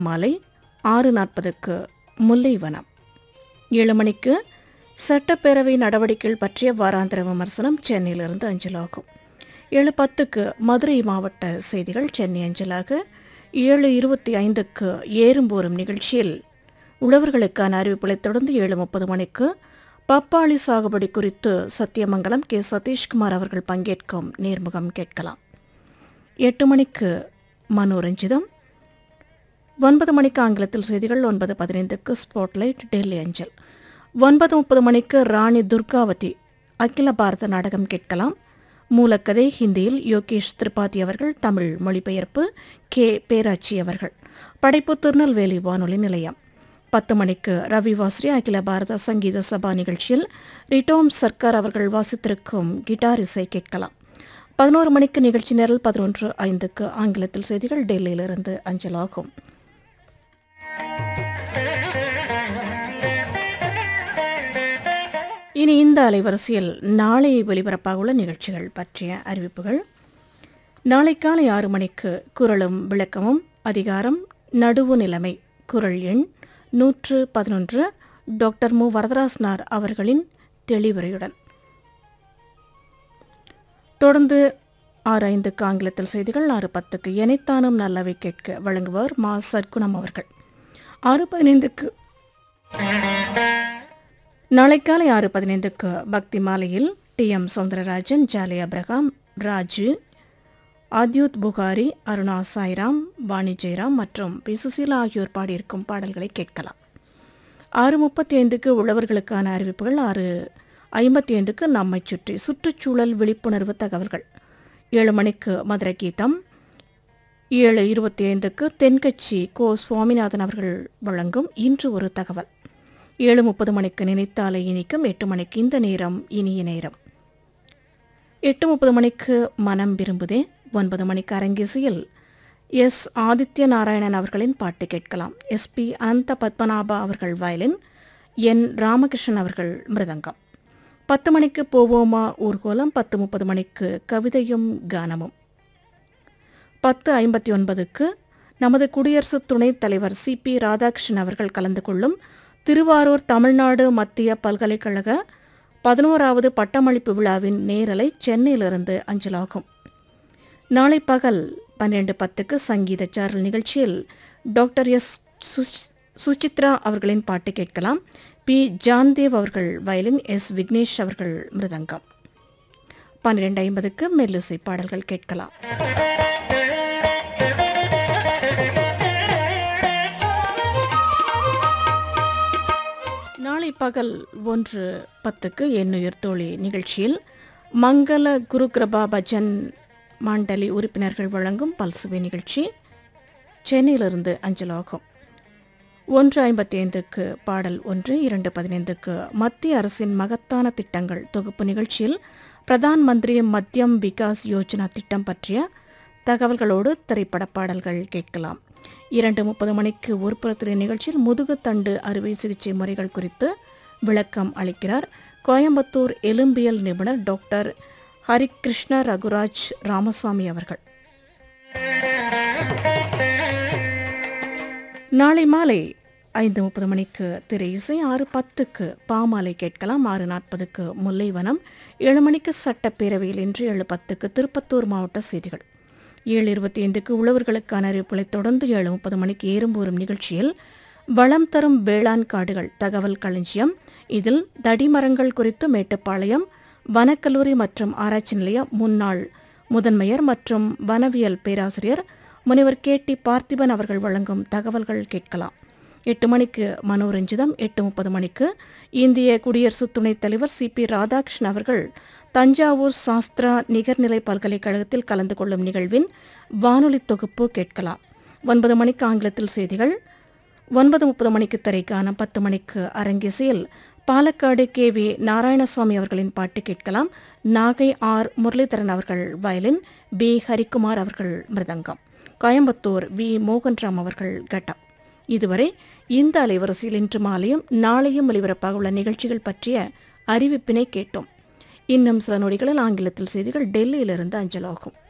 மாலை ஆறு நாற்பதுக்கு முல்லைவனம் ஏழு மணிக்கு சட்டப்பேரவை நடவடிக்கைகள் பற்றிய வாராந்திர விமர்சனம் சென்னையிலிருந்து அஞ்சலாகும் ஏழு பத்துக்கு மதுரை மாவட்ட செய்திகள் சென்னை அஞ்சலாக ஏழு இருபத்தி ஐந்துக்கு ஏறும்போரும் நிகழ்ச்சியில் உழவர்களுக்கான அறிவிப்புகளைத் தொடர்ந்து ஏழு முப்பது மணிக்கு பப்பாளி சாகுபடி குறித்து சத்தியமங்கலம் கே சதீஷ்குமார் அவர்கள் பங்கேற்கும் நேர்முகம் கேட்கலாம் எட்டு மணிக்கு மனோரஞ்சிதம் ஒன்பது மணிக்கு ஆங்கிலத்தில் செய்திகள் ஒன்பது பதினைந்துக்கு ஸ்பாட்லைட் டெல்லி அஞ்சல் ஒன்பது முப்பது மணிக்கு ராணி துர்காவதி அகில பாரத நாடகம் கேட்கலாம் மூலக்கதை ஹிந்தியில் யோகேஷ் திரிபாதி அவர்கள் தமிழ் மொழிபெயர்ப்பு கே பேராச்சி அவர்கள் படைப்பு திருநெல்வேலி வானொலி நிலையம் பத்து மணிக்கு ரவி வாஸ்ரி அகில பாரத சங்கீத சபா நிகழ்ச்சியில் ரிட்டோம் சர்க்கார் அவர்கள் வாசித்திருக்கும் கிட்டார் இசை கேட்கலாம் பதினோரு மணிக்கு நிகழ்ச்சி நேரல் பதினொன்று ஐந்துக்கு ஆங்கிலத்தில் செய்திகள் டெல்லியிலிருந்து அஞ்சலாகும் இனி இந்த அலைவரிசையில் நாளை ஒலிபரப்பாக உள்ள நிகழ்ச்சிகள் பற்றிய அறிவிப்புகள் நாளை காலை ஆறு மணிக்கு குரலும் விளக்கமும் அதிகாரம் நடுவு நிலைமை குரல் எண் நூற்று பதினொன்று டாக்டர் மு வரதராசனார் அவர்களின் தெளிவுரையுடன் தொடர்ந்து ஆறு ஐந்துக்கு ஆங்கிலத்தில் செய்திகள் ஆறு பத்துக்கு எனைத்தானும் நல்லவை கேட்க வழங்குவார் மா சர்க்குணம் அவர்கள் ஆறு பதினைந்துக்கு நாளை காலை ஆறு பதினைந்துக்கு பக்தி மாலையில் டி எம் சவுந்தரராஜன் ஜாலி அப்ரஹாம் ராஜு ஆத்யூத் புகாரி அருணா சாய்ராம் வாணி ஜெயராம் மற்றும் பி சுசீலா ஆகியோர் பாடியிருக்கும் பாடல்களை கேட்கலாம் ஆறு முப்பத்தி ஐந்துக்கு உழவர்களுக்கான அறிவிப்புகள் ஆறு ஐம்பத்தி ஐந்துக்கு நம்மை சுற்றி சுற்றுச்சூழல் விழிப்புணர்வு தகவல்கள் ஏழு மணிக்கு மதுரை கீதம் ஏழு இருபத்தி ஐந்துக்கு தென்கட்சி கோ சுவாமிநாதன் அவர்கள் வழங்கும் இன்று ஒரு தகவல் ஏழு முப்பது மணிக்கு நினைத்தாலே இனிக்கும் எட்டு மணிக்கு இந்த நேரம் இனிய நேரம் எட்டு முப்பது மணிக்கு மனம் விரும்புதே ஒன்பது மணிக்கு அரங்கிசையில் எஸ் ஆதித்ய நாராயணன் அவர்களின் பாட்டு கேட்கலாம் எஸ்பி அனந்த பத்மநாபா அவர்கள் வயலின் என் ராமகிருஷ்ணன் அவர்கள் மிருதங்கம் பத்து மணிக்கு போவோமா ஊர்கோலம் பத்து முப்பது மணிக்கு கவிதையும் கானமும் பத்து ஐம்பத்தி ஒன்பதுக்கு நமது குடியரசு துணைத் தலைவர் சி பி ராதாகிருஷ்ணன் அவர்கள் கலந்து கொள்ளும் திருவாரூர் தமிழ்நாடு மத்திய பல்கலைக்கழக பதினோராவது பட்டமளிப்பு விழாவின் நேரலை சென்னையிலிருந்து அஞ்சலாகும் நாளை பகல் பன்னிரண்டு பத்துக்கு சங்கீத சாரல் நிகழ்ச்சியில் டாக்டர் எஸ் சுஷ்- சுசித்ரா அவர்களின் பாட்டு கேட்கலாம் பி ஜான்தேவ் அவர்கள் வயலின் எஸ் விக்னேஷ் அவர்கள் மிருதங்கம் பன்னிரண்டு ஐம்பதுக்கு மெல்லிசை பாடல்கள் கேட்கலாம் நாளை பகல் ஒன்று பத்துக்கு எண்ணுயிர் தோழி நிகழ்ச்சியில் மங்கள குரு கிருபா பஜன் மாண்டலி உறுப்பினர்கள் வழங்கும் பல்சுவை நிகழ்ச்சி சென்னையிலிருந்து அஞ்சலாகும் ஒன்று ஐம்பத்தி ஐந்துக்கு பாடல் ஒன்று இரண்டு பதினைந்துக்கு மத்திய அரசின் மகத்தான திட்டங்கள் தொகுப்பு நிகழ்ச்சியில் பிரதான் மந்திரி மத்தியம் விகாஸ் யோஜனா திட்டம் பற்றிய தகவல்களோடு திரைப்பட பாடல்கள் கேட்கலாம் இரண்டு முப்பது மணிக்கு ஒருபுறத்துறை நிகழ்ச்சியில் முதுகுத்தண்டு அறுவை சிகிச்சை முறைகள் குறித்து விளக்கம் அளிக்கிறார் கோயம்புத்தூர் எலும்பியல் நிபுணர் டாக்டர் ஹரிகிருஷ்ண ரகுராஜ் ராமசாமி அவர்கள் நாளை மாலை ஐந்து முப்பது மணிக்கு திரை இசை ஆறு பத்துக்கு பாமாலை கேட்கலாம் ஆறு நாற்பதுக்கு முல்லைவனம் ஏழு மணிக்கு சட்டப்பேரவையில் இன்று ஏழு பத்துக்கு திருப்பத்தூர் மாவட்ட செய்திகள் ஏழு இருபத்தி ஐந்துக்கு உழவர்களுக்கான அறிவிப்புகளைத் தொடர்ந்து ஏழு முப்பது மணிக்கு ஏறும்போரும் நிகழ்ச்சியில் வளம் தரும் வேளாண் காடுகள் தகவல் களஞ்சியம் இதில் தடிமரங்கள் குறித்து மேட்டுப்பாளையம் வனக்கல்லூரி மற்றும் ஆராய்ச்சி நிலைய முன்னாள் முதன்மையர் மற்றும் வனவியல் பேராசிரியர் முனைவர் கே டி பார்த்திபன் அவர்கள் வழங்கும் தகவல்கள் கேட்கலாம் எட்டு மணிக்கு மனோரஞ்சிதம் எட்டு முப்பது மணிக்கு இந்திய குடியரசு துணைத் தலைவர் சி பி ராதாகிருஷ்ணன் அவர்கள் தஞ்சாவூர் சாஸ்திரா நிகர்நிலை பல்கலைக்கழகத்தில் கலந்து கொள்ளும் நிகழ்வின் வானொலி தொகுப்பு கேட்கலாம் ஒன்பது மணிக்கு ஆங்கிலத்தில் செய்திகள் ஒன்பது முப்பது மணிக்கு திரைக்கான பத்து மணிக்கு அரங்கிசையில் பாலக்காடு கே வி நாராயணசுவாமி அவர்களின் பாட்டு கேட்கலாம் நாகை ஆர் முரளிதரன் அவர்கள் வயலின் பி ஹரிக்குமார் அவர்கள் மிருதங்கம் கோயம்புத்தூர் வி மோகன்ராம் அவர்கள் கட்டம் இதுவரை இந்த அலைவரிசையில் இன்று மாலையும் நாளையும் ஒலிபரப்பாக உள்ள நிகழ்ச்சிகள் பற்றிய அறிவிப்பினை கேட்டோம் இன்னும் சில நொடிகளில் ஆங்கிலத்தில் செய்திகள் டெல்லியிலிருந்து அஞ்சலாகும்